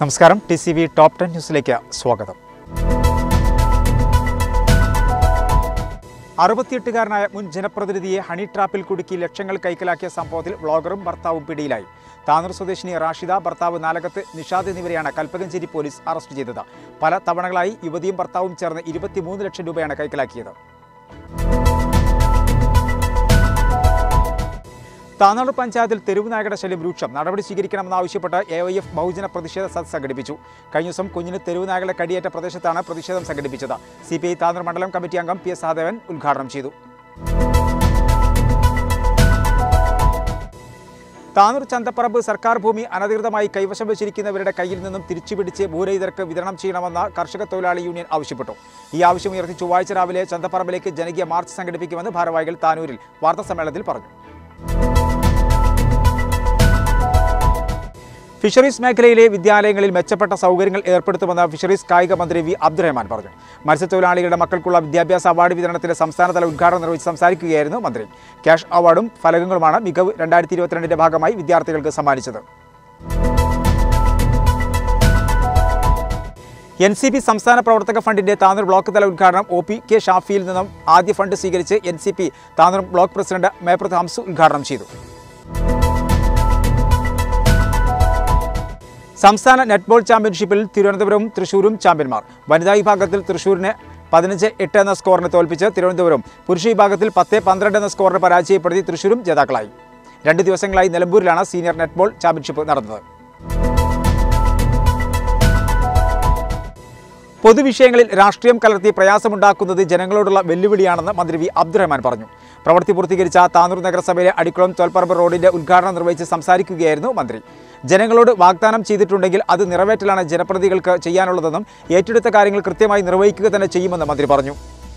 നമസ്കാരം T C V top ten ന്യൂസിലേക്ക് സ്വാഗതം അറുപത്തിയെട്ടുകാരനായ മുൻ ജനപ്രതിനിധിയെ ഹണി ട്രാപ്പിൽ കുടുക്കി ലക്ഷങ്ങൾ കൈക്കലാക്കിയ സംഭവത്തിൽ വ്ളോഗറും ഭർത്താവും പിടിയിലായി താനൂർ സ്വദേശിനി റാഷിദ ഭർത്താവ് നാലകത്ത് നിഷാദ് എന്നിവരെയാണ് കൽപ്പകഞ്ചേരി പോലീസ് അറസ്റ്റ് ചെയ്തത് പല തവണകളായി യുവതിയും ഭർത്താവും ചേർന്ന് ഇരുപത്തിമൂന്ന് ലക്ഷം രൂപയാണ് കൈക്കലാക്കിയത് താനാട് പഞ്ചായത്തിൽ തെരുവ് നായകരുടെ ശല്യം രൂക്ഷം നടപടി സ്വീകരിക്കണമെന്നാവശ്യപ്പെട്ട് എ ഐ എഫ് ബഹുജന പ്രതിഷേധ സദ് സംഘടിപ്പിച്ചു കഴിഞ്ഞ ദിവസം കുഞ്ഞിന് തെരുവ് നായകളെ കടിയേറ്റ പ്രദേശത്താണ് പ്രതിഷേധം സംഘടിപ്പിച്ചത് സി പി ഐ താനൂർ മണ്ഡലം കമ്മിറ്റി അംഗം പി എസ് സഹദേവൻ ഉദ്ഘാടനം ചെയ്തു താനൂർ ചന്തപ്പറമ്പ് സർക്കാർ ഭൂമി അനധികൃതമായി കൈവശം വെച്ചിരിക്കുന്നവരുടെ കയ്യിൽ നിന്നും തിരിച്ചുപിടിച്ച് ഭൂരഹിതർക്ക് വിതരണം ചെയ്യണമെന്ന് കർഷക തൊഴിലാളി യൂണിയൻ ആവശ്യപ്പെട്ടു ഈ ആവശ്യം ഉയർത്തി ചൊവ്വാഴ്ച രാവിലെ ചന്തപ്പറമ്പിലേക്ക് ജനകീയ മാർച്ച് സംഘടിപ്പിക്കുമെന്ന് ഭാരവാഹികൾ താനൂരിൽ വാർത്താസമ്മേളനത്തിൽ പറഞ്ഞു ഫിഷറീസ് മേഖലയിലെ വിദ്യാലയങ്ങളിൽ മെച്ചപ്പെട്ട സൗകര്യങ്ങൾ ഏർപ്പെടുത്തുമെന്ന് ഫിഷറീസ് കായിക മന്ത്രി വി അബ്ദുറഹ്മാൻ പറഞ്ഞു മത്സ്യത്തൊഴിലാളികളുടെ മക്കൾക്കുള്ള വിദ്യാഭ്യാസ അവാർഡ് വിതരണത്തിന്റെ സംസ്ഥാനതല ഉദ്ഘാടനം നിർവഹിച്ച് സംസാരിക്കുകയായിരുന്നു മന്ത്രി ക്യാഷ് അവാർഡും ഫലകങ്ങളുമാണ് മികവ് രണ്ടായിരത്തി ഇരുപത്തിരണ്ടിന്റെ ഭാഗമായി വിദ്യാർത്ഥികൾക്ക് സമ്മാനിച്ചത് എൻ സി പി സംസ്ഥാന പ്രവർത്തക ഫണ്ടിന്റെ താനൂർ ബ്ലോക്ക് തല ഉദ്ഘാടനം ഒ പി കെ ഷാഫിയിൽ നിന്നും ആദ്യ ഫണ്ട് സ്വീകരിച്ച് N C P Tanur block president Meprath Hamsu ഉദ്ഘാടനം ചെയ്തു സംസ്ഥാന നെറ്റ്ബോൾ ചാമ്പ്യൻഷിപ്പിൽ തിരുവനന്തപുരവും തൃശൂരും ചാമ്പ്യന്മാർ വനിതാ വിഭാഗത്തിൽ തൃശൂരിനെ പതിനഞ്ച് എട്ട് എന്ന സ്കോറിന് തോൽപ്പിച്ച് തിരുവനന്തപുരം പുരുഷ വിഭാഗത്തിൽ പത്ത് പന്ത്രണ്ട് എന്ന സ്കോറിന് പരാജയപ്പെടുത്തി തൃശൂരും ജേതാക്കളായി രണ്ട് ദിവസങ്ങളായി നിലമ്പൂരിലാണ് സീനിയർ നെറ്റ്ബോൾ ചാമ്പ്യൻഷിപ്പ് നടന്നത് പൊതുവിഷയങ്ങളിൽ രാഷ്ട്രീയം കലർത്തി പ്രയാസമുണ്ടാക്കുന്നത് ജനങ്ങളോടുള്ള വെല്ലുവിളിയാണെന്ന് മന്ത്രി വി അബ്ദുറഹ്മാൻ പറഞ്ഞു പ്രവൃത്തി പൂർത്തീകരിച്ച താനൂർ നഗരസഭയിലെ അടിക്കുളം തോൽപ്പറമ്പ് റോഡിന്റെ ഉദ്ഘാടനം നിർവഹിച്ച് സംസാരിക്കുകയായിരുന്നു മന്ത്രി ജനങ്ങളോട് വാഗ്ദാനം ചെയ്തിട്ടുണ്ടെങ്കിൽ അത് നിറവേറ്റലാണ് ജനപ്രതിനിധികൾക്ക് ചെയ്യാനുള്ളതെന്നും ഏറ്റെടുത്ത കാര്യങ്ങൾ കൃത്യമായി നിർവഹിക്കുക തന്നെ ചെയ്യുമെന്ന് മന്ത്രി പറഞ്ഞു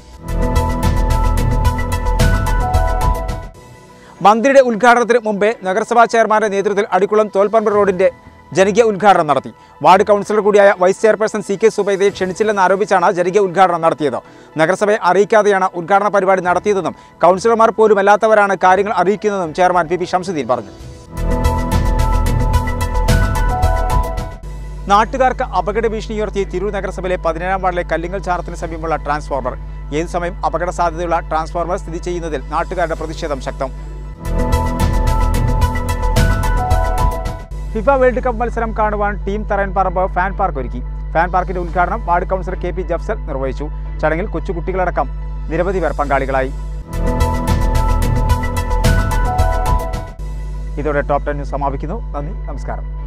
മന്ത്രിയുടെ ഉദ്ഘാടനത്തിന് മുമ്പേ നഗരസഭാ ചെയർമാന്റെ നേതൃത്വത്തിൽ അടിക്കുളം തോൽപ്പറമ്പ് റോഡിന്റെ ജനകീയ ഉദ്ഘാടനം നടത്തി വാർഡ് കൗൺസിലർ കൂടിയായ വൈസ് ചെയർപേഴ്സൺ സി കെ സുബൈദയെ ക്ഷണിച്ചില്ലെന്ന് ആരോപിച്ചാണ് ജനകീയ ഉദ്ഘാടനം നടത്തിയത് നഗരസഭയെ അറിയിക്കാതെയാണ് ഉദ്ഘാടന പരിപാടി നടത്തിയതെന്നും കൗൺസിലർമാർ പോലും അല്ലാത്തവരാണ് കാര്യങ്ങൾ അറിയിക്കുന്നതെന്നും ചെയർമാൻ പി പി ഷംസുദ്ദീൻ പറഞ്ഞു നാട്ടുകാർക്ക് അപകട ഭീഷണി ഉയർത്തി തിരൂർ നഗരസഭയിലെ പതിനേഴാം വാർഡിലെ കല്ലിങ്ങൽ ചാറത്തിന് സമീപമുള്ള ട്രാൻസ്ഫോർമർ ഏതു സമയം അപകട സാധ്യതയുള്ള ട്രാൻസ്ഫോർമർ സ്ഥിതി ചെയ്യുന്നതിൽ നാട്ടുകാരുടെ പ്രതിഷേധം ശക്തം ഫിഫ വേൾഡ് കപ്പ് മത്സരം കാണുവാൻ ടീം തറയൻ പറമ്പ് ഫാൻ പാർക്ക് ഒരുക്കി ഫാൻ പാർക്കിന്റെ ഉദ്ഘാടനം ward councillor K P Jafsal നിർവഹിച്ചു ചടങ്ങിൽ കൊച്ചുകുട്ടികളടക്കം നിരവധി പേർ പങ്കാളികളായി ഇതോടെ ടോപ്പ് ടെൻ ന്യൂസ് സമാപിക്കുന്നു നന്ദി നമസ്കാരം